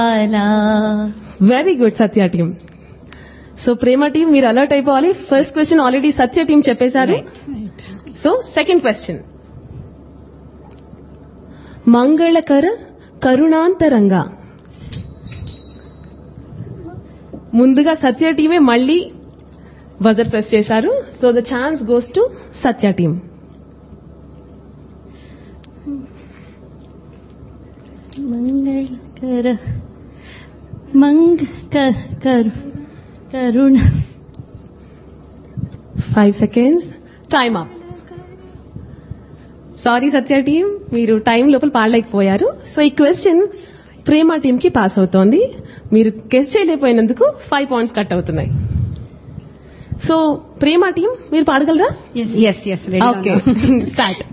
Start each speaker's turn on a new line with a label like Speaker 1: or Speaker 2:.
Speaker 1: అలా
Speaker 2: very good Satya team so Prema team మీరు alert అయిపోవాలి first question already Satya team చెప్పేశారు సో సెకండ్ క్వశ్చన్ మంగళకర కరుణాంతరంగా ముందుగా సత్య టీమే మళ్ళీ బజర్ ప్రెస్ చేశారు so the chance goes to Satya team
Speaker 1: మంగళకర మంగ క- కరు కరుణ
Speaker 2: five seconds time up sorry Satya team మీరు టైం లోపల పాడలేకపోయారు సో ఈ క్వశ్చన్ ప్రేమ టీం కి పాస్ అవుతోంది మీరు గెస్ట్ చేయలేకపోయినందుకు ఫైవ్ పాయింట్స్ కట్ అవుతున్నాయి సో ప్రేమ టీం మీరు పాడగలరా
Speaker 3: ఎస్ ఎస్
Speaker 2: ఓకే స్టార్ట్